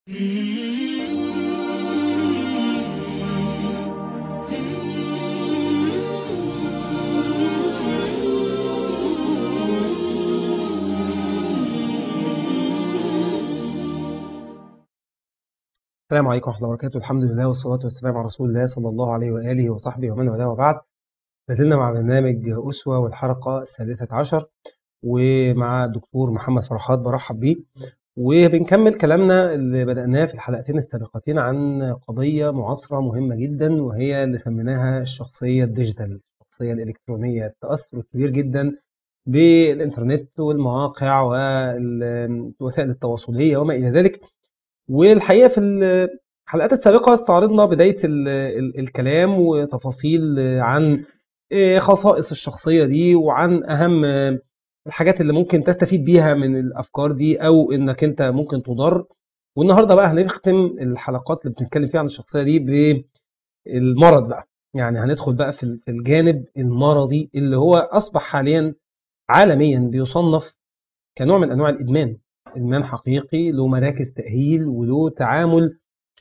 السلام عليكم ورحمة الله وبركاته الحمد لله والصلاة والسلام على رسول الله صلى الله عليه وآله وصحبه ومن والاه وبعد لازلنا مع برنامج أسوة والحلقة الثالثة عشر ومع الدكتور محمد فرحات برحب بيه وبنكمل كلامنا اللي بدأناه في الحلقتين السابقتين عن قضية معاصرة مهمة جدا وهي اللي سميناها الشخصية الديجيتال الشخصية الإلكترونية التأثر الكبير جدا بالإنترنت والمواقع والوسائل التواصلية وما إلى ذلك والحقيقة في الحلقات السابقة استعرضنا بداية ال ال الكلام وتفاصيل عن خصائص الشخصية دي وعن أهم الحاجات اللي ممكن تستفيد بيها من الأفكار دي أو إنك أنت ممكن تضر والنهاردة بقى هنختم الحلقات اللي بنتكلم فيها عن الشخصية دي بالمرض بقى يعني هندخل بقى في الجانب المرضي اللي هو أصبح حاليا عالميا بيصنف كنوع من أنواع الإدمان إدمان حقيقي له مراكز تأهيل وله تعامل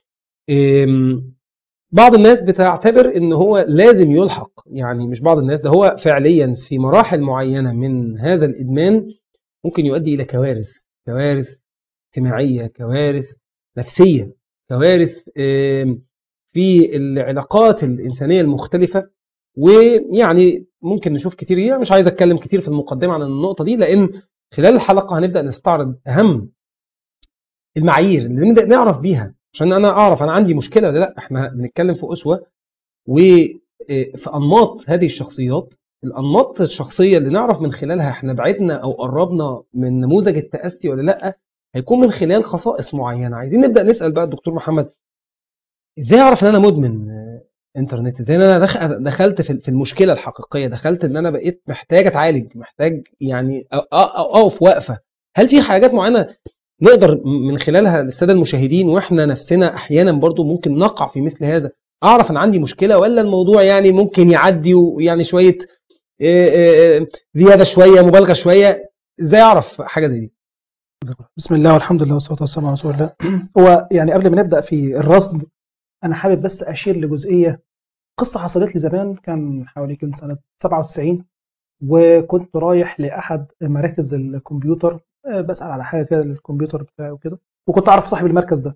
بعض الناس بتعتبر ان هو لازم يلحق يعني مش بعض الناس ده هو فعليا في مراحل معينة من هذا الإدمان ممكن يؤدي إلى كوارث كوارث اجتماعية كوارث نفسية كوارث في العلاقات الإنسانية المختلفة ويعني ممكن نشوف كتير يعني مش عايز أتكلم كتير في المقدمة عن النقطة دي لأن خلال الحلقة هنبدأ نستعرض أهم المعايير اللي نبدأ نعرف بيها عشان أنا أعرف أنا عندي مشكلة ولا لا إحنا بنتكلم في أسوة وفي أنماط هذه الشخصيات الأنماط الشخصية اللي نعرف من خلالها إحنا بعدنا أو قربنا من نموذج التأسي ولا لا هيكون من خلال خصائص معينة عايزين نبدأ نسأل بقى الدكتور محمد إزاي أعرف إن أنا مدمن انترنت ازاي انا دخلت في المشكله الحقيقيه دخلت ان انا بقيت محتاج اتعالج محتاج يعني اقف وقفه هل في حاجات معينه نقدر من خلالها للساده المشاهدين واحنا نفسنا احيانا برضو ممكن نقع في مثل هذا اعرف ان عندي مشكله ولا الموضوع يعني ممكن يعدي ويعني شويه زياده شويه مبالغه شويه ازاي اعرف حاجه زي دي بسم الله والحمد لله والصلاه والسلام على رسول الله هو يعني قبل ما نبدا في الرصد انا حابب بس اشير لجزئيه قصه حصلت لي زمان كان حوالي كان سنه 97 وكنت رايح لاحد مراكز الكمبيوتر بسال على حاجه كده للكمبيوتر بتاعي وكده وكنت اعرف صاحب المركز ده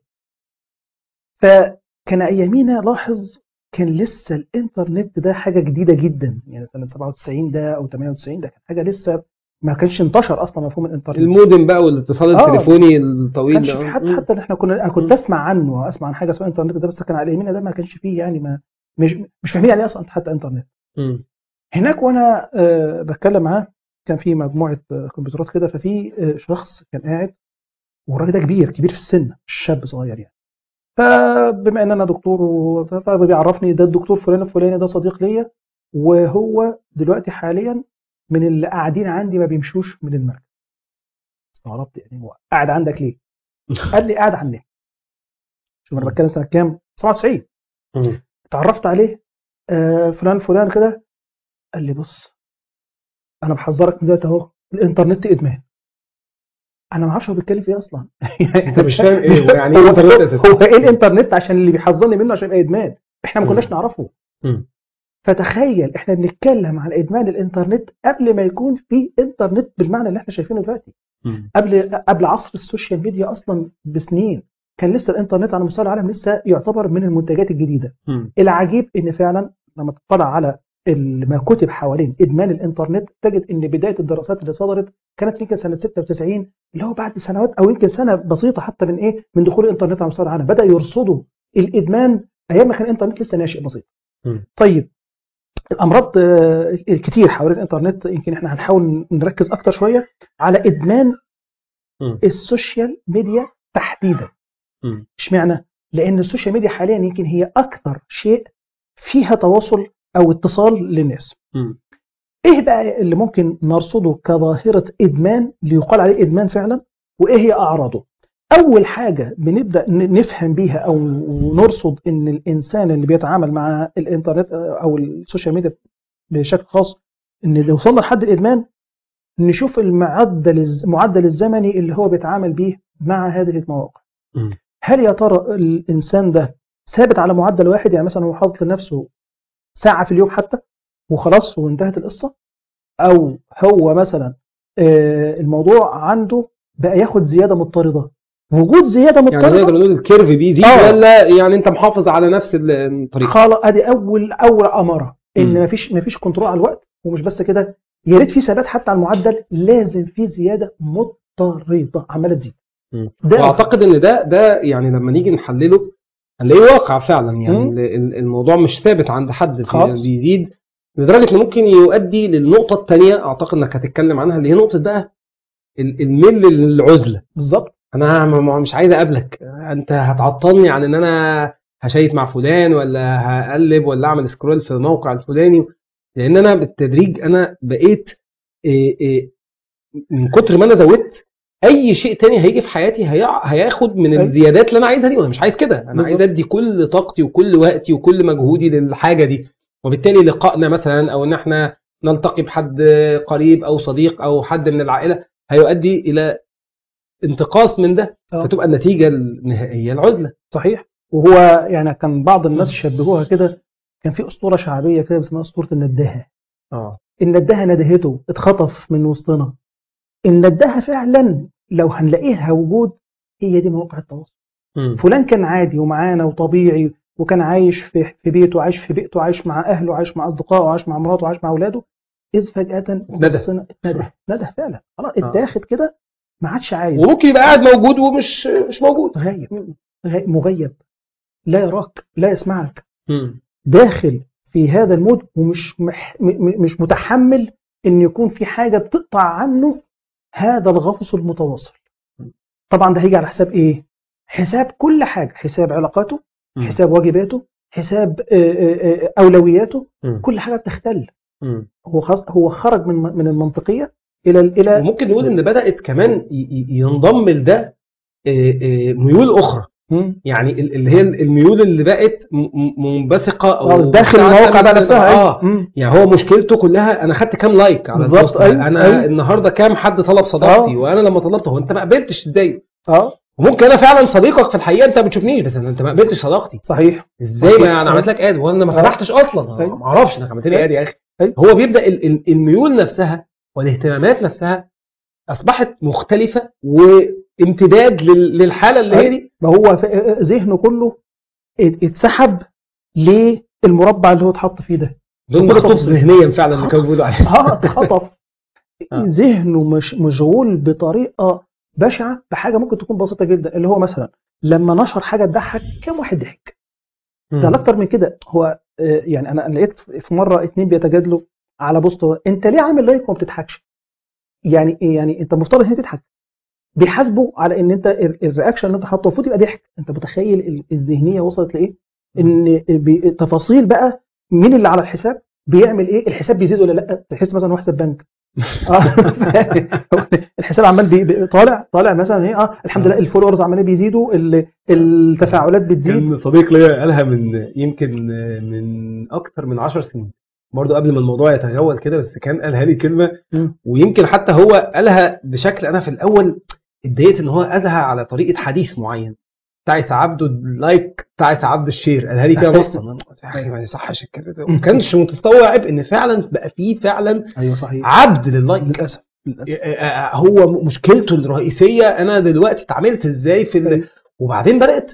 فكان ايامينا لاحظ كان لسه الانترنت ده حاجه جديده جدا يعني سنه 97 ده او 98 ده كان حاجه لسه ما كانش انتشر اصلا مفهوم الانترنت المودم بقى والاتصال آه. التليفوني الطويل كانش في حتى حتى احنا كنا انا كنت اسمع عنه اسمع عن حاجه اسمها انترنت ده بس كان على يميننا ده ما كانش فيه يعني ما مش مش فاهمين يعني اصلا حتى انترنت مم. هناك وانا أه بتكلم معاه كان في مجموعه كمبيوترات كده ففي شخص كان قاعد والراجل ده كبير كبير في السن مش شاب صغير يعني فبما ان انا دكتور فبيعرفني ده الدكتور فلان الفلاني ده صديق ليا وهو دلوقتي حاليا من اللي قاعدين عندي ما بيمشوش من المركز استغربت يعني هو قاعد عندك ليه؟ قال لي قاعد على النت شوف انا بتكلم سنه كام؟ 97 مم. اتعرفت عليه آه فلان فلان كده قال لي بص انا بحذرك من دلوقتي اهو الانترنت ادمان انا ما اعرفش هو بيتكلم في ايه اصلا انت مش فاهم ايه يعني ايه هو انترنت اساسا هو ايه الانترنت عشان اللي بيحذرني منه عشان يبقى ادمان احنا ما كناش نعرفه مم. فتخيل احنا بنتكلم عن ادمان الانترنت قبل ما يكون في انترنت بالمعنى اللي احنا شايفينه دلوقتي مم. قبل قبل عصر السوشيال ميديا اصلا بسنين كان لسه الانترنت على مستوى العالم لسه يعتبر من المنتجات الجديده مم. العجيب ان فعلا لما تطلع على ال- ما كتب حوالين ادمان الانترنت تجد ان بدايه الدراسات اللي صدرت كانت يمكن سنه 96 اللي هو بعد سنوات او يمكن سنه بسيطه حتى من ايه من دخول الانترنت على مستوى العالم بدا يرصدوا الادمان ايام ما كان الانترنت لسه ناشئ بسيط مم. طيب الامراض آه، الكتير حوالين الانترنت يمكن احنا هنحاول نركز اكتر شويه على ادمان مم. السوشيال ميديا تحديدا مم. اشمعنى لان السوشيال ميديا حاليا يمكن هي اكثر شيء فيها تواصل او اتصال للناس مم. ايه بقى اللي ممكن نرصده كظاهره ادمان ليقال عليه ادمان فعلا وايه هي اعراضه اول حاجه بنبدا ن- نفهم بيها او نرصد ان الانسان اللي بيتعامل مع الانترنت او السوشيال ميديا بشكل خاص ان لو وصلنا لحد الادمان نشوف المعدل الز- المعدل الزمني اللي هو بيتعامل بيه مع هذه المواقع مم. هل يا ترى الانسان ده ثابت على معدل واحد يعني مثلا هو حاطط لنفسه ساعه في اليوم حتى وخلاص وانتهت القصه او هو مثلا آه، الموضوع عنده بقى ياخد زياده مضطرده وجود زياده يعني مضطرده نقدر نقول الكيرف بيزيد آه. ولا يعني انت محافظ على نفس الطريقه خلاص ادي اول اول اماره ان مم. مفيش مفيش كنترول على الوقت ومش بس كده يا ريت في ثبات حتى على المعدل لازم في زياده مضطرده عماله تزيد مم. ده واعتقد ان ده ده يعني لما نيجي نحلله هنلاقيه واقع فعلا يعني مم. ال- ال- الموضوع مش ثابت عند حد في- خالص. بيزيد لدرجه انه ممكن يؤدي للنقطه الثانيه اعتقد انك هتتكلم عنها اللي هي نقطه بقى ال- الميل للعزله بالظبط انا م- م- مش عايز اقابلك انت هتعطلني عن ان انا هشيت مع فلان ولا هقلب ولا اعمل سكرول في الموقع الفلاني لان انا بالتدريج انا بقيت إيه إيه من كتر ما انا زودت اي شيء تاني هيجي في حياتي هيع- هياخد من أيوة. الزيادات اللي انا عايزها دي وانا مش عايز كده انا بالظبط. عايز ادي كل طاقتي وكل وقتي وكل مجهودي للحاجه دي وبالتالي لقائنا مثلا او ان احنا نلتقي بحد قريب او صديق او حد من العائله هيؤدي الى انتقاص من ده آه. فتبقى النتيجه النهائيه العزله صحيح وهو يعني كان بعض الناس شبهوها كده كان في اسطوره شعبيه كده اسمها اسطوره النداهه اه النداهه ندهته اتخطف من وسطنا النداهه فعلا لو هنلاقيها وجود هي دي مواقع التواصل فلان كان عادي ومعانا وطبيعي وكان عايش في في بيته عايش في بيئته عايش مع اهله عايش مع اصدقائه عايش مع مراته عايش مع اولاده اذ فجاه ندى. بصينا- اتنده نده فعلا خلاص آه. اتاخد كده ما عادش عايز وممكن يبقى قاعد موجود ومش مش موجود غايب غايب- مغيب لا يراك لا يسمعك مم. داخل في هذا المود ومش مح م- م- مش متحمل ان يكون في حاجه بتقطع عنه هذا الغوص المتواصل طبعا ده هيجي على حساب ايه حساب كل حاجه حساب علاقاته مم. حساب واجباته حساب آه، آه، آه، اولوياته مم. كل حاجه بتختل مم. هو خلاص هو خرج من من المنطقيه الى الى وممكن نقول ان بدات كمان ي- ي- ينضم لده آه، آه، ميول اخرى مم. يعني ال- اللي هي الميول اللي بقت م- م- منبثقه او آه، داخل المواقع بقى نفسها اه أيوة. مم. يعني هو مشكلته كلها انا خدت كام لايك على بالظبط، البوست ده؟ أيوة، انا أيوة. النهارده كام حد طلب صداقتي آه. وانا لما طلبت هو انت ما قبلتش ازاي اه وممكن انا فعلا صديقك في الحقيقه انت ما بتشوفنيش بس انت ما قبلتش صداقتي صحيح ازاي صحيح. ما انا عملت لك اد وانا ما آه. فتحتش اصلا أيوة. ما اعرفش انك عملت لي اد يا اخي أيوة. هو بيبدا ال- ال- الميول نفسها والاهتمامات نفسها اصبحت مختلفه وامتداد لل- للحاله اللي هي دي ما هو ف- ذهنه كله ات- اتسحب للمربع اللي هو اتحط فيه ده دول خطف. مخطوف ذهنيا فعلا اللي كانوا بيقولوا عليه اه اتخطف آه. ذهنه مش مشغول بطريقه بشعه بحاجه ممكن تكون بسيطه جدا اللي هو مثلا لما نشر حاجه تضحك كم واحد ضحك ده لا اكتر من كده هو آه، يعني انا أنا لقيت في مره اتنين بيتجادلوا على بوست هو، انت ليه عامل لايك وما بتضحكش يعني ايه يعني انت المفترض ان هي تضحك بيحاسبوا على ان انت ال- الرياكشن اللي انت حاطه المفروض يبقى ضحك انت متخيل ال- الذهنيه وصلت لايه ان بي- تفاصيل بقى مين اللي على الحساب بيعمل ايه الحساب بيزيد ولا لا تحس مثلا هو حساب بنك آه، الحساب عمال بي- بي- طالع طالع مثلا ايه اه الحمد لله الفولورز عمالين بيزيدوا ال- التفاعلات بتزيد كان صديق ليا قالها من يمكن من اكتر من 10 سنين برضه قبل ما الموضوع يتجول كده بس كان قالها لي كلمه مم. ويمكن حتى هو قالها بشكل انا في الاول اتضايقت ان هو قالها على طريقه حديث معين تعس عبده اللايك تعس عبده الشير قالها لي كده بص يا اخي ما يصحش الكلام ده ما كانش متستوعب ان فعلا بقى فيه فعلا ايوه صحيح عبد لللايك للاسف للاسف هو مشكلته الرئيسيه انا دلوقتي اتعاملت ازاي في ال... أيوة. وبعدين بدات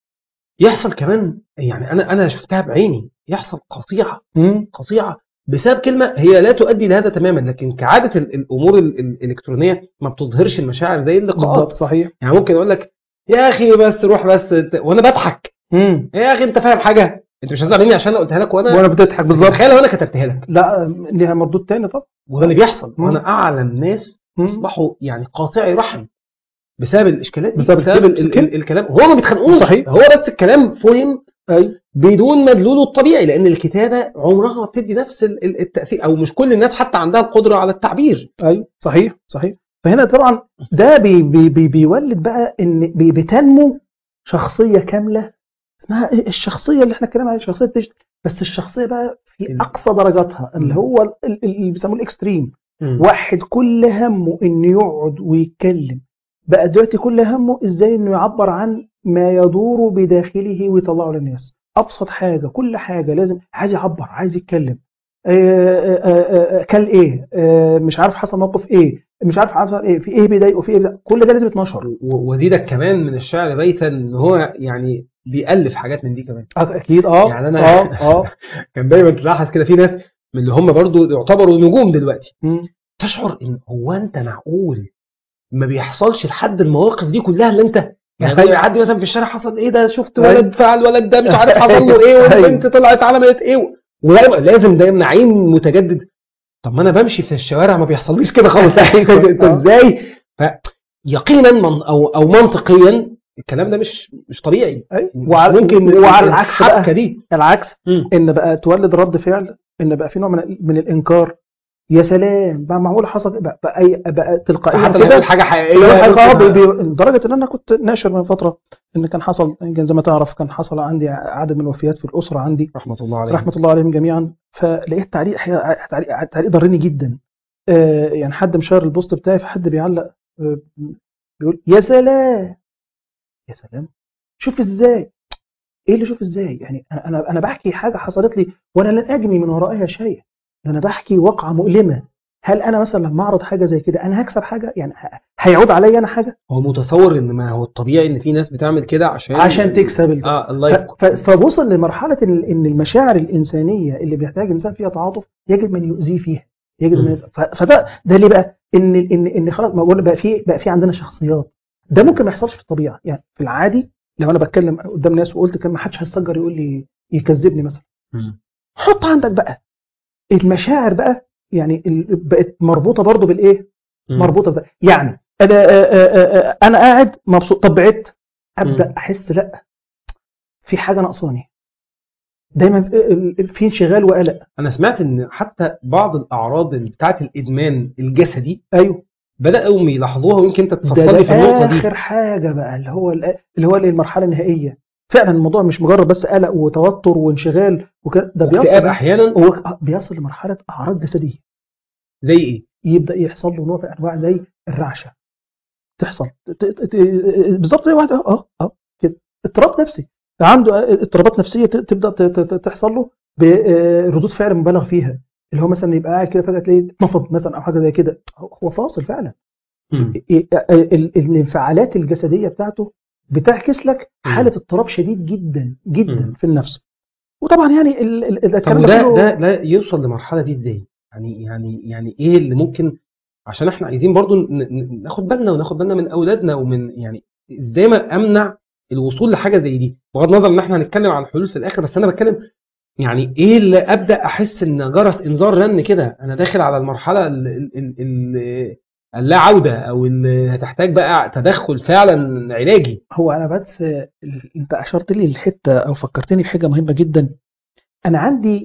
يحصل كمان يعني انا انا شفتها بعيني يحصل قطيعه مم. قطيعه بسبب كلمه هي لا تؤدي لهذا تماما لكن كعاده ال- الامور ال- ال- الالكترونيه ما بتظهرش المشاعر زي اللقاءات بالظبط صحيح يعني ممكن اقول لك يا اخي بس روح بس ت- وانا بضحك مم. يا اخي انت فاهم حاجه انت مش هتزعل مني عشان انا قلتها لك وانا وانا بتضحك بالظبط تخيل لو انا كتبتها لك لا ليها مردود تاني طبعا وده اللي بيحصل مم. وانا اعلم ناس مم. اصبحوا يعني قاطعي رحم بسبب الاشكالات دي بسبب بسبب ال- الكلام. ال- الكلام هو ما بيتخانقوش صحيح. هو بس الكلام فهم اي بدون مدلوله الطبيعي لان الكتابه عمرها ما بتدي نفس ال- ال- التاثير او مش كل الناس حتى عندها القدره على التعبير اي صحيح صحيح فهنا طبعا ده بي بي بي بيولد بقى ان بي بتنمو شخصيه كامله اسمها إيه؟ الشخصيه اللي احنا اتكلمنا عليها شخصيه ديجيتال بس الشخصيه بقى في ال- اقصى درجاتها اللي هو ال- ال- اللي بيسموه الاكستريم مم. واحد كل همه انه يقعد ويتكلم بقى دلوقتي كل همه ازاي انه يعبر عن ما يدور بداخله ويطلعه للناس ابسط حاجه كل حاجه لازم عايز يعبر عايز يتكلم آه، آه، آه، آه، كل ايه آه، مش عارف حصل موقف ايه مش عارف حصل ايه في ايه بيضايقه في ايه بيضايقه. كل ده لازم يتنشر و- وزيدك كمان من الشعر بيتا ان هو يعني بيألف حاجات من دي كمان آه، اكيد اه يعني أنا- اه اه كان دايما تلاحظ كده في ناس من اللي هم برضو يعتبروا نجوم دلوقتي مم. تشعر ان هو انت معقول ما بيحصلش لحد المواقف دي كلها اللي انت يعني أيوة. يعدي مثلا في الشارع حصل ايه ده شفت أيوة. ولد فعل الولد ده مش عارف حصل له ايه أيوة. والبنت طلعت عملت ايه ودايما لازم دايما نعيم متجدد طب ما انا بمشي في الشوارع ما بيحصليش كده خالص أيوة. انت آه. ازاي فيقينا من او او منطقيا الكلام ده مش مش طبيعي أيوة. مش وعلى ممكن وعلى العكس الحبكه بقى دي العكس مم. ان بقى تولد رد فعل ان بقى في نوع من من الانكار يا سلام بقى معقول حصل بقى بقى, أي بقى تلقائيا حتى لو كده يقول حاجه حقيقيه يقول حاجة اه ممكن- بي- بي- لدرجه ان انا كنت ناشر من فتره ان كان حصل يمكن زي ما تعرف كان حصل عندي عدد من الوفيات في الاسره عندي رحمه الله عليه رحمه الله عليهم جميعا فلقيت تعليق حقيقة- تعليق تعليق ضرني جدا آه، يعني حد مشار البوست بتاعي فحد بيعلق آه، بيقول يا سلام يا سلام شوف ازاي ايه اللي شوف ازاي يعني انا انا انا بحكي حاجه حصلت لي وانا لن اجني من ورائها شيء ده انا بحكي واقعه مؤلمه هل انا مثلا لما اعرض حاجه زي كده انا هكسب حاجه يعني ه- هيعود عليا انا حاجه هو متصور ان ما هو الطبيعي ان في ناس بتعمل كده عشان عشان تكسب ال- اه ف- اللايك ف- فوصل لمرحله ال- ان المشاعر الانسانيه اللي بيحتاج الانسان فيها تعاطف يجد من يؤذيه فيها يجد من مم. يؤذيه. ف- فده ده ليه بقى ان ان ان خلاص ما بقول بقى في بقى في عندنا شخصيات ده ممكن ما يحصلش في الطبيعه يعني في العادي لو انا بتكلم قدام ناس وقلت كلمه ما حدش هيستجر يقول لي يكذبني مثلا مم. حط عندك بقى المشاعر بقى يعني ال- بقت مربوطه برضو بالايه مم. مربوطه بده يعني انا آه، آه، آه، انا قاعد مبسوط طب بعدت ابدا مم. احس لا في حاجه ناقصاني دايما في- في انشغال وقلق انا سمعت ان حتى بعض الاعراض اللي بتاعت الادمان الجسدي ايوه بداوا يلاحظوها ويمكن انت ده, تفصل ده لي في النقطه دي اخر حاجه بقى اللي هو اللي هو المرحله النهائيه فعلا الموضوع مش مجرد بس قلق وتوتر وانشغال وكده ده اكتئاب بيصل احيانا هو بيصل لمرحله اعراض جسديه زي ايه يبدا يحصل له نوع من انواع زي الرعشه تحصل ت- ت- ت- بالظبط زي واحد اه اه كده اضطراب نفسي عنده اضطرابات نفسيه ت- تبدا ت- ت- تحصل له بردود فعل مبالغ فيها اللي هو مثلا يبقى قاعد كده فجاه تلاقيه اتنفض مثلا او حاجه زي كده هو فاصل فعلا مم. ال- ال- الانفعالات الجسديه بتاعته بتعكس لك مم. حاله اضطراب شديد جدا جدا مم. في النفس وطبعا يعني ال- ال- طب الكلام وده كله- ده ده يوصل للمرحله دي ازاي يعني يعني يعني ايه اللي ممكن عشان احنا عايزين برضو ن- ن- ناخد بالنا وناخد بالنا من اولادنا ومن يعني ازاي ما امنع الوصول لحاجه زي دي بغض النظر ان احنا هنتكلم عن الحلول في الاخر بس انا بتكلم يعني ايه اللي ابدا احس ان جرس انذار رن كده انا داخل على المرحله ال- ال- ال- ال- اللا عوده او اللي هتحتاج بقى تدخل فعلا علاجي هو انا بس انت اشرت لي الحته او فكرتني بحاجه مهمه جدا انا عندي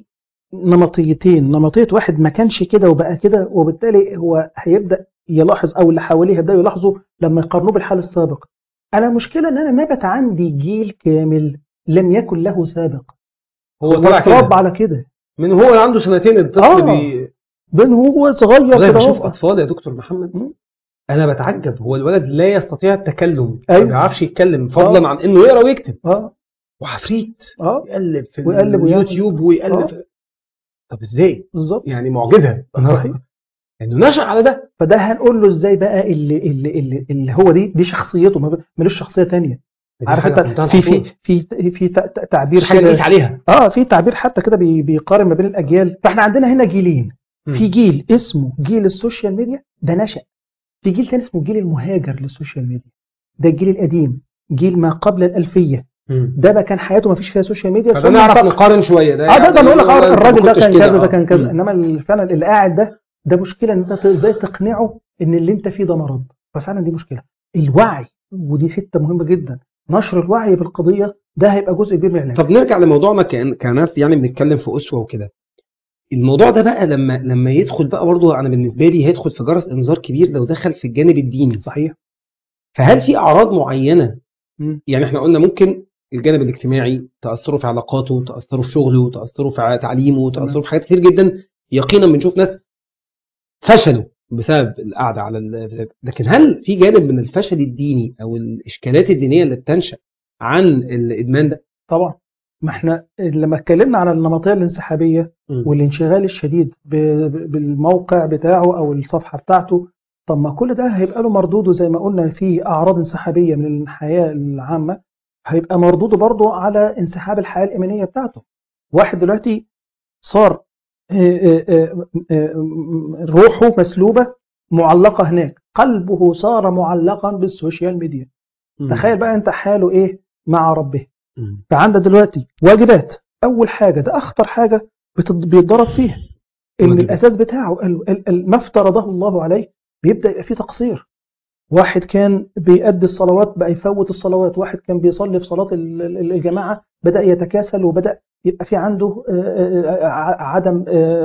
نمطيتين نمطيه واحد ما كانش كده وبقى كده وبالتالي هو هيبدا يلاحظ او اللي حواليه هيبداوا يلاحظوا لما يقارنوه بالحال السابق انا مشكله ان انا نبت عندي جيل كامل لم يكن له سابق هو طلع اتربى كده على كده من هو عنده سنتين الطفل آه. بي... بين هو صغير والله كده بشوف اهو اطفال يا دكتور محمد مم. انا بتعجب هو الولد لا يستطيع التكلم أيوة. ما بيعرفش يتكلم فضلا آه. عن انه يقرا ويكتب اه وعفريت اه يقلب في ويقلب ويعمل. اليوتيوب ويقلب آه. في... طب ازاي بالظبط يعني معجزه صحيح. انه نشأ على ده فده هنقول له ازاي بقى اللي اللي اللي, اللي هو دي دي شخصيته ما- ملوش شخصيه تانية دي عارف حاجة انت منتهى في في الخطورة. في في ت- ت- تعبير مش حاجه كده نقيس عليها اه في تعبير حتى كده بي- بيقارن ما بين الاجيال فاحنا عندنا هنا جيلين مم. في جيل اسمه جيل السوشيال ميديا ده نشأ في جيل تاني اسمه جيل المهاجر للسوشيال ميديا ده الجيل القديم جيل ما قبل الألفية مم. ده بقى كان حياته ما فيش فيها سوشيال ميديا فده ثم نعرف انتقل. نقارن شويه ده اه ده ده بقول لك يعني آه، الراجل ده ما كنتش كان كده، كذا ده آه. كان كذا مم. انما ال- فعلا اللي قاعد ده ده مشكله ان انت ازاي تقنعه ان اللي انت فيه ده مرض ففعلا دي مشكله الوعي ودي حته مهمه جدا نشر الوعي بالقضيه ده هيبقى جزء كبير من العلاج طب نرجع لموضوعنا كأن- كناس يعني بنتكلم في اسوه وكده الموضوع ده بقى لما لما يدخل بقى برضه انا بالنسبه لي هيدخل في جرس انذار كبير لو دخل في الجانب الديني صحيح فهل في اعراض معينه مم. يعني احنا قلنا ممكن الجانب الاجتماعي تاثره في علاقاته تاثره في شغله تاثره في ع- تعليمه تاثره تمام. في حاجات كتير جدا يقينا بنشوف ناس فشلوا بسبب القعده على ال... لكن هل في جانب من الفشل الديني او الاشكالات الدينيه اللي بتنشا عن الادمان ده طبعا ما احنا لما اتكلمنا عن النمطيه الانسحابيه والانشغال الشديد ب- ب- بالموقع بتاعه او الصفحه بتاعته طب ما كل ده هيبقى له مردوده زي ما قلنا في اعراض انسحابيه من الحياه العامه هيبقى مردوده برضه على انسحاب الحياه الايمانيه بتاعته واحد دلوقتي صار آه، آه، آه، آه، روحه مسلوبه معلقه هناك قلبه صار معلقا بالسوشيال ميديا مم. تخيل بقى انت حاله ايه مع ربه مم. فعندك دلوقتي واجبات اول حاجه ده اخطر حاجه بتض- بيتضرب فيها ان واجبات. الاساس بتاعه ال- ال- ال- ما افترضه الله عليه بيبدا يبقى فيه تقصير واحد كان بيأدي الصلوات بقى يفوت الصلوات واحد كان بيصلي في صلاة ال- ال- الجماعة بدأ يتكاسل وبدأ يبقى في عنده آه، آه، آه، عدم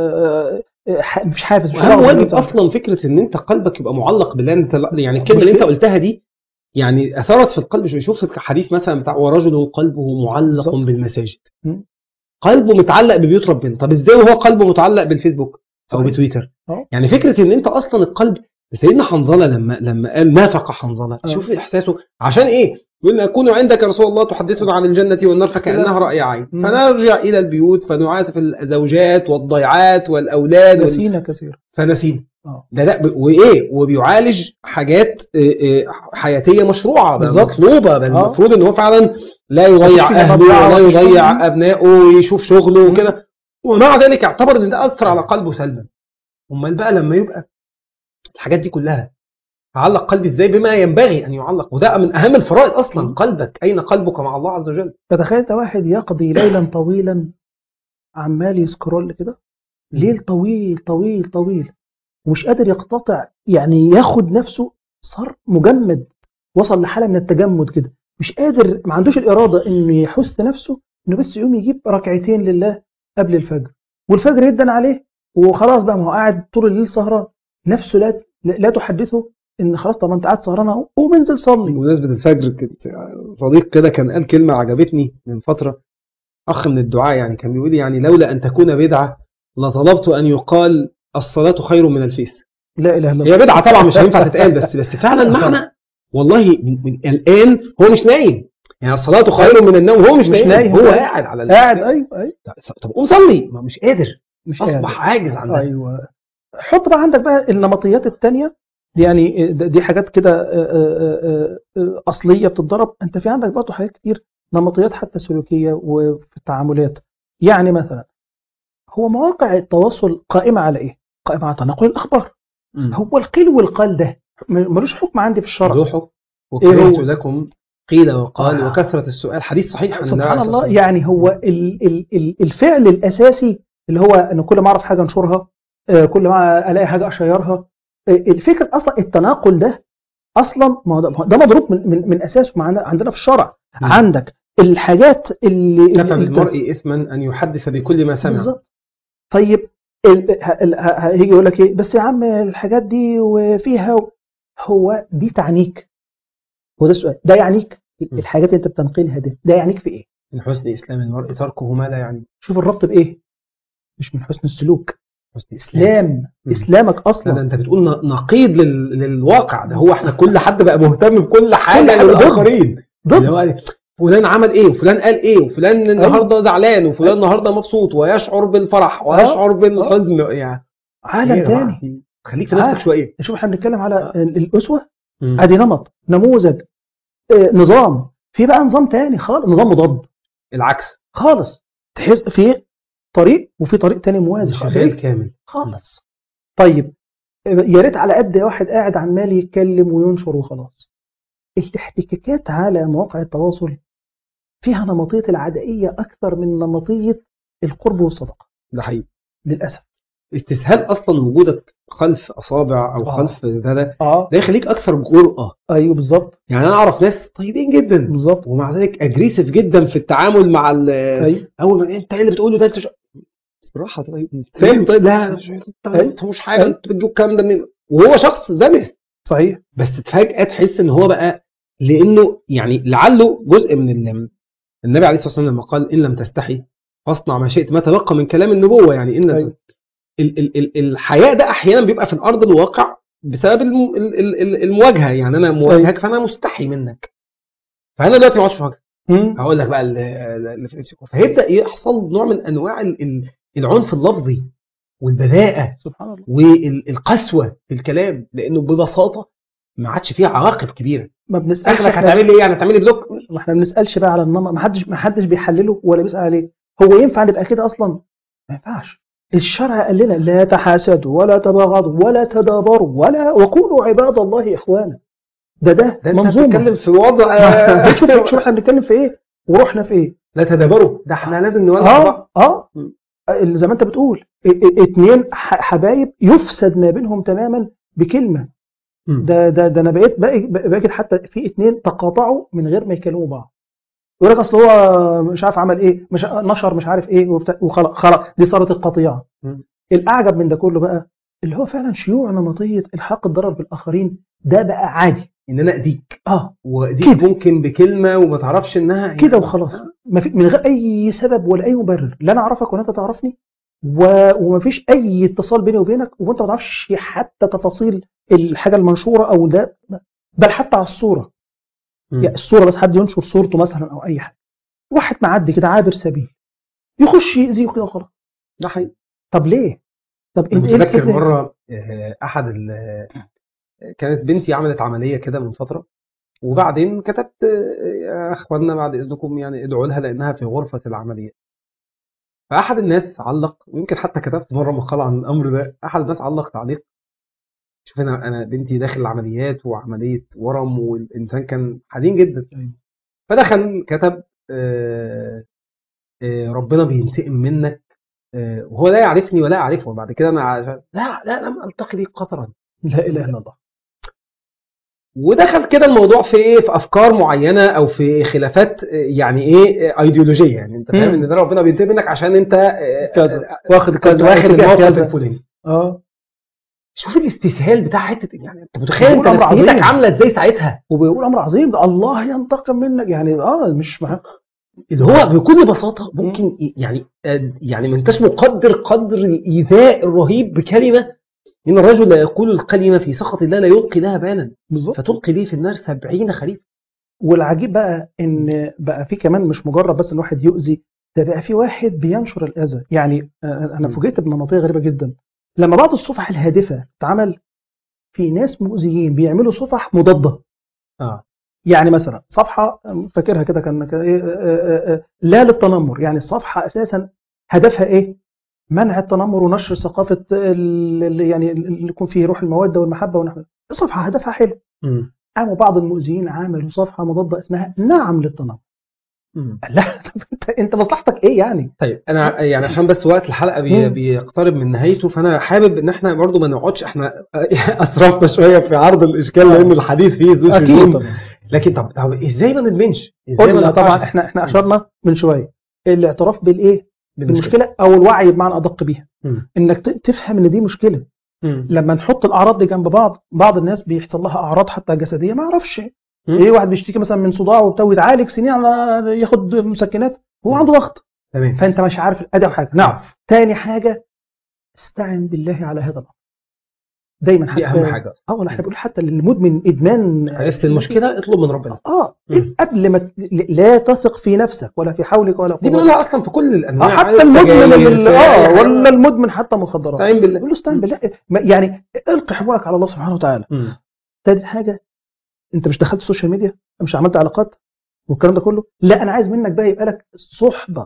آه، آه، ح- مش حافز مش واهم حافز واجب بتاعه. اصلا فكره ان انت قلبك يبقى معلق بالله انت يعني الكلمه مش اللي انت كده. قلتها دي يعني اثرت في القلب شويه شوف الحديث مثلا بتاع ورجل قلبه معلق بالظبط. بالمساجد مم. قلبه متعلق ببيوت ربنا طب ازاي وهو قلبه متعلق بالفيسبوك او صحيح. بتويتر أه. يعني فكره ان انت اصلا القلب سيدنا حنظله لما لما قال نافق حنظله أه. شوف احساسه عشان ايه يقول اكون عندك يا رسول الله تحدثنا عن الجنه والنار فكانها راي عين مم. فنرجع الى البيوت فنعاتب الزوجات والضيعات والاولاد وال... نسينا كثير فنسينا اه ده لا ب- وايه وبيعالج حاجات آه، آه، حياتيه مشروعه بل بالظبط. مطلوبه بل آه. المفروض ان هو فعلا لا مفيش يضيع فيها اهله مضيعة، ولا مفيش يضيع فيها- ابنائه ويشوف شغله مم. وكده ومع ذلك اعتبر ان ده اثر على قلبه سلبا امال بقى لما يبقى الحاجات دي كلها تعلق قلبي ازاي بما ينبغي ان يعلق وده من اهم الفرائض اصلا مم. قلبك اين قلبك مع الله عز وجل فتخيل انت واحد يقضي ليلا طويلا عمال يسكرول كده ليل طويل طويل طويل ومش قادر يقتطع يعني ياخد نفسه صار مجمد وصل لحاله من التجمد كده مش قادر ما عندوش الاراده انه يحث نفسه انه بس يقوم يجيب ركعتين لله قبل الفجر والفجر يدن عليه وخلاص بقى ما هو قاعد طول الليل سهران نفسه لا لا تحدثه ان خلاص طب انت قاعد سهران اهو قوم انزل صلي بمناسبة الفجر كنت صديق كده كان قال كلمة عجبتني من فترة أخ من الدعاء يعني كان بيقول يعني لولا أن تكون بدعة لطلبت أن يقال الصلاة خير من الفيس لا اله الا الله هي بدعة طبعا مش هينفع تتقال بس بس فعلا معنى والله من من الآن هو مش نايم يعني الصلاة خير من النوم هو مش, مش نايم, نايم. هو قاعد على ال- قاعد ايوه ايوه طب قوم صلي ما مش قادر مش قادر. أصبح عاجز عن ده ايوه حط بقى عندك بقى النمطيات التانية دي يعني دي حاجات كده آه، آه، آه، اصليه بتتضرب انت في عندك برضه حاجات كتير نمطيات حتى سلوكيه وفي التعاملات يعني مثلا هو مواقع التواصل قائمه على ايه؟ قائمه على تناقل الاخبار مم. هو القيل والقال ده م- ملوش حكم عندي في الشرع روحوا إيه وكرهت هو؟ لكم قيل وقال آه. وكثرة السؤال حديث صحيح عن النبي سبحان عليه الصلاة الله والسلام. يعني هو ال ال ال الفعل الاساسي اللي هو ان كل ما اعرف حاجه انشرها آه، كل ما الاقي حاجه اشيرها آه، الفكر اصلا التناقل ده اصلا ما هو ده- ما هو ده مضروب من من, من اساسه معنا- عندنا في الشرع مم. عندك الحاجات اللي كفى اللي- بالمرء إثما أن يحدث بكل ما سمع بالظبط طيب ال- ه- ال- ه- هيجي يقول لك ايه بس يا عم الحاجات دي وفيها و- هو دي تعنيك هو ده السؤال ده يعنيك مم. الحاجات اللي انت بتنقلها دي ده يعنيك في ايه من حسن إسلام المرء تركه ما لا يعني شوف الربط بايه مش من حسن السلوك حسن إسلام اسلام مم. اسلامك لا ده اصلا أنت بتقول ن- نقيض لل... للواقع ده هو إحنا كل حد بقى مهتم بكل حاجة حاجة للآخرين اللي ضد هو فلان عمل ايه وفلان قال ايه وفلان النهارده زعلان وفلان النهارده مبسوط ويشعر بالفرح ويشعر بالحزن يعني إيه عالم يا جماعة؟ تاني خليك في نفسك عالم. شويه شوف احنا بنتكلم على ال- الاسوه مم. ادي نمط نموذج آه، نظام في بقى نظام تاني خالص نظام مضاد العكس خالص تحس في طريق وفي طريق تاني موازي شغال كامل خالص طيب يا ريت على قد واحد قاعد عمال يتكلم وينشر وخلاص الاحتكاكات على مواقع التواصل فيها نمطية العدائية أكثر من نمطية القرب والصدقة ده حقيقي للأسف استسهال اصلا وجودك خلف اصابع او آه. خلف ده اه ده يخليك اكثر جرأة ايوه بالظبط يعني انا اعرف ناس طيبين جدا بالظبط ومع ذلك اجريسيف جدا في التعامل مع ال- ايوه اول ما انت ايه اللي بتقوله ده انت مش بالراحه طيب فاهم طيب لا مش- انت ما أيوة. تفهموش حاجه أيوة. انتوا بتجيبوا الكلام ده منين وهو شخص زمن صحيح بس فجأة تحس ان هو بقى لانه يعني لعله جزء من ال- النبي عليه الصلاه والسلام لما قال ان لم تستحي فاصنع ما شئت ما تبقى من كلام النبوه يعني ان أيوة. ال ال ال الحياء ده احيانا بيبقى في الارض الواقع بسبب الم ال ال ال المواجهه يعني انا مواجهك فانا مستحي منك فانا دلوقتي ما عادش مواجهه مم. هقول لك بقى ال- اللي في نفسك فهيبدا يحصل نوع من انواع ال- ال- العنف اللفظي والبذاءه سبحان الله والقسوه في الكلام لانه ببساطه ما عادش فيه عواقب كبيره ما بنسالش اخرك إحنا- هتعمل لي ايه يعني هتعمل لي بلوك ما احنا ما بنسالش بقى على النمط ما حدش ما حدش بيحلله ولا بيسال عليه هو ينفع نبقى كده اصلا ما ينفعش الشرع قال لنا لا تحاسدوا ولا تباغضوا ولا تدابروا ولا وكونوا عباد الله اخوانا ده ده, ده انت منظومه بتتكلم في وضع شوف شوف احنا بنتكلم في ايه ورحنا في ايه لا تدابروا ده احنا لازم نولع بعض اه اه م. اللي زي ما انت بتقول ا- ا- اتنين ح- حبايب يفسد ما بينهم تماما بكلمه م. ده ده ده انا بقيت بقيت بقيت حتى في اتنين تقاطعوا من غير ما يكلموا بعض يقول لك اصل هو مش عارف عمل ايه مش نشر مش عارف ايه وبتاع وخلاص خلاص دي صارت القطيعه م. الاعجب من ده كله بقى اللي هو فعلا شيوع نمطيه الحاق الضرر بالاخرين ده بقى عادي ان انا اذيك اه واذيك كده. ممكن بكلمه وما تعرفش انها كده وخلاص ما في من غير اي سبب ولا اي مبرر لا انا اعرفك ولا انت تعرفني و... ومفيش اي اتصال بيني وبينك وانت ما تعرفش حتى تفاصيل الحاجه المنشوره او ده بل حتى على الصوره م. يعني الصوره بس حد ينشر صورته مثلا او اي حاجه واحد معدي كده عابر سبيل يخش يأذيه كده وخلاص ده حقيقي طب ليه؟ طب انا انت ايه متذكر الفكرة؟ مره آه، احد ال- كانت بنتي عملت عمليه كده من فتره وبعدين كتبت آه، يا اخوانا بعد اذنكم يعني ادعوا لها لانها في غرفه العمليات فاحد الناس علق ويمكن حتى كتبت مره مقال عن الامر ده احد الناس علق تعليق شوف انا انا بنتي داخل العمليات وعمليه ورم والانسان كان حزين جدا فدخل كتب آه، آه، ربنا بينتقم منك آه، وهو لا يعرفني ولا اعرفه وبعد كده انا عشان لا لا لم التقي بك قطرا لا اله الا الله ودخل كده الموضوع في ايه في افكار معينه او في خلافات آه، يعني ايه آه، ايديولوجيه يعني انت فاهم مم. ان ده ربنا بينتقم منك عشان انت آه، كذا. آه، واخد كنت كذا واخد اتجاه الموقف كذا. الفلاني اه شوف الاستسهال بتاع حته يعني انت متخيل انت بيقول أمر نفسيتك عظيم. عامله ازاي ساعتها وبيقول امر عظيم ده الله ينتقم منك يعني اه مش مع... اللي هو بكل بساطه ممكن ي- يعني آه، يعني ما انتش مقدر قدر الايذاء الرهيب بكلمه ان الرجل لا يقول الكلمه في سخط الله لا يلقي لها بالا بالظبط فتلقي به في النار سبعين خريف والعجيب بقى ان بقى في كمان مش مجرد بس ان واحد يؤذي ده بقى في واحد بينشر الاذى يعني آه، انا م. فوجئت بنمطيه غريبه جدا لما بعض الصفح الهادفه اتعمل في ناس مؤذيين بيعملوا صفح مضاده اه يعني مثلا صفحه فاكرها كده كان كان إيه، آه، آه، آه، لا للتنمر يعني الصفحه اساسا هدفها ايه منع التنمر ونشر ثقافه ال- ال- يعني اللي يكون فيه روح الموده والمحبه ونحو الصفحه هدفها حلو مم. قاموا بعض المؤذيين عملوا صفحه مضاده اسمها نعم للتنمر مم. لا طب انت انت مصلحتك ايه يعني طيب انا يعني عشان بس وقت الحلقه بي مم. بيقترب من نهايته فانا حابب ان احنا برضو ما نقعدش احنا اسرفنا شويه في عرض الاشكال لان الحديث فيه ذو اكيد شجون. طبعا لكن طب طب ازاي ما ندمنش؟ ازاي ما قلنا نقطعش طبعا احنا احنا اشرنا من شويه الاعتراف بالايه بالمشكله بالمشكله او الوعي بمعنى ادق بيها مم. انك ت- تفهم ان دي مشكله مم. لما نحط الاعراض دي جنب بعض بعض الناس بيحصل لها اعراض حتى جسديه ما يعرفش مم. ايه واحد بيشتكي مثلا من صداع وبتاع ويتعالج سنين على ياخد مسكنات هو مم. عنده ضغط تمام فانت مش عارف ادي حاجه نعرف تاني حاجه استعن بالله على هذا الامر دايما حتى دي اهم حاجه اصلا اه والله احنا بنقول حتى للمدمن ادمان عرفت المشكله اطلب من ربنا اه مم. قبل ما ت- لا تثق في نفسك ولا في حولك ولا دي قوتك بنقولها اصلا في كل اه الانواع حتى المدمن السجاير، ال- في أي اه حاجة. ولا المدمن حتى مخدرات استعين بالله يقول له استعن بالله ما- يعني القي حمولك على الله سبحانه وتعالى مم. تالت حاجه انت مش دخلت السوشيال ميديا مش عملت علاقات والكلام ده كله لا انا عايز منك بقى يبقى لك صحبه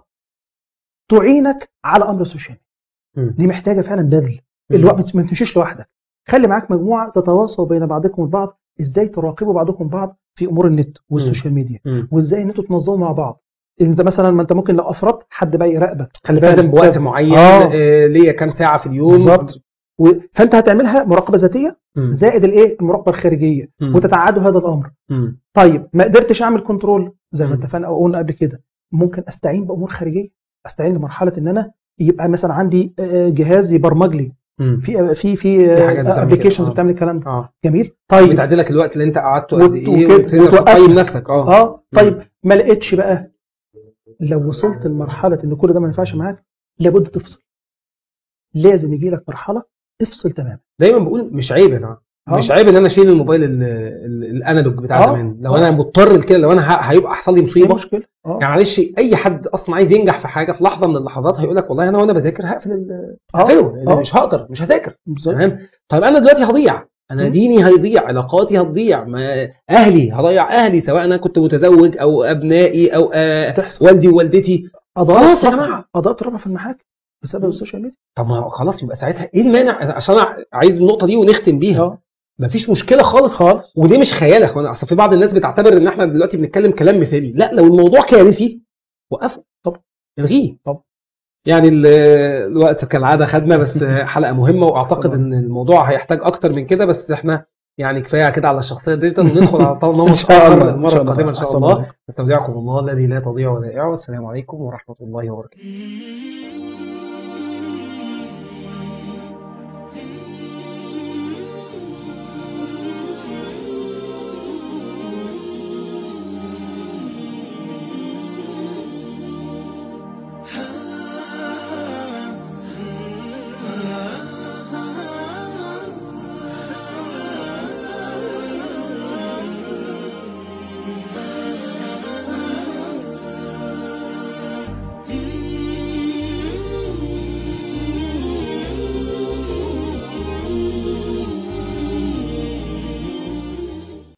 تعينك على امر السوشيال ميديا مم. دي محتاجه فعلا بذل مم. الوقت ما تمشيش لوحدك خلي معاك مجموعه تتواصوا بين بعضكم البعض ازاي تراقبوا بعضكم بعض في امور النت والسوشيال ميديا مم. وازاي ان انتوا تنظموا مع بعض انت مثلا ما انت ممكن لو افردت حد بقى يراقبك خلي لازم بالك بوقت معين آه. آه، ليا كام ساعه في اليوم بالظبط و... فانت هتعملها مراقبه ذاتيه مم. زائد الايه المراقبه الخارجيه مم. وتتعادوا هذا الامر مم. طيب ما قدرتش اعمل كنترول زي ما مم. اتفقنا او قلنا قبل كده ممكن استعين بامور خارجيه استعين لمرحله ان انا يبقى مثلا عندي آه، جهاز يبرمج لي مم. في في في في حاجات بتعمل ابلكيشنز كده. آه. بتعمل الكلام ده اه جميل طيب بتعدلك الوقت اللي انت قعدته قد وت- ايه وكده، وتقدر وتوقف تقيم لك. نفسك اه اه طيب ما لقيتش بقى لو وصلت لمرحله ان كل ده ما ينفعش معاك لابد تفصل لازم يجي لك مرحله افصل تماما دايما بقول مش عيب يا جماعه آه. مش عيب ان انا اشيل الموبايل ال- ال- الانالوج بتاع آه. زمان لو آه. انا مضطر لكده لو انا ه- هيبقى حصل لي ايه مصيبه المشكله اه يعني معلش اي حد اصلا عايز ينجح في حاجه في لحظه من اللحظات هيقول لك والله انا وانا بذاكر هقفل ال- هقفله لأن آه. مش هقدر مش هذاكر بالظبط تمام طيب انا دلوقتي هضيع انا مم. ديني هيضيع علاقاتي هتضيع ما اهلي هضيع اهلي سواء انا كنت متزوج او ابنائي او آه تحصل والدي ووالدتي قضاء خلاص يا رفع- جماعة. قضاء رفع في المحاكم بسبب مم. السوشيال ميديا طب ما خلاص يبقى ساعتها ايه المانع عشان أنا عايز النقطه دي ونختم بيها اه مفيش مشكله خالص خالص ودي مش خيال يا اخوانا اصل في بعض الناس بتعتبر ان احنا دلوقتي بنتكلم كلام مثالي لا لو الموضوع كارثي وقفه طب. الغيه طب. يعني ال- الوقت كالعاده خدنا بس حلقه مهمه واعتقد طبعا. ان الموضوع هيحتاج اكتر من كده بس احنا يعني كفايه كده على الشخصيه الديجيتال وندخل على نمط إن شاء آخر الله. إن المره شاء الله. القادمه ان شاء أحسن الله الله. نستودعكم الله الذي لا تضيع ودائعه والسلام عليكم ورحمه الله وبركاته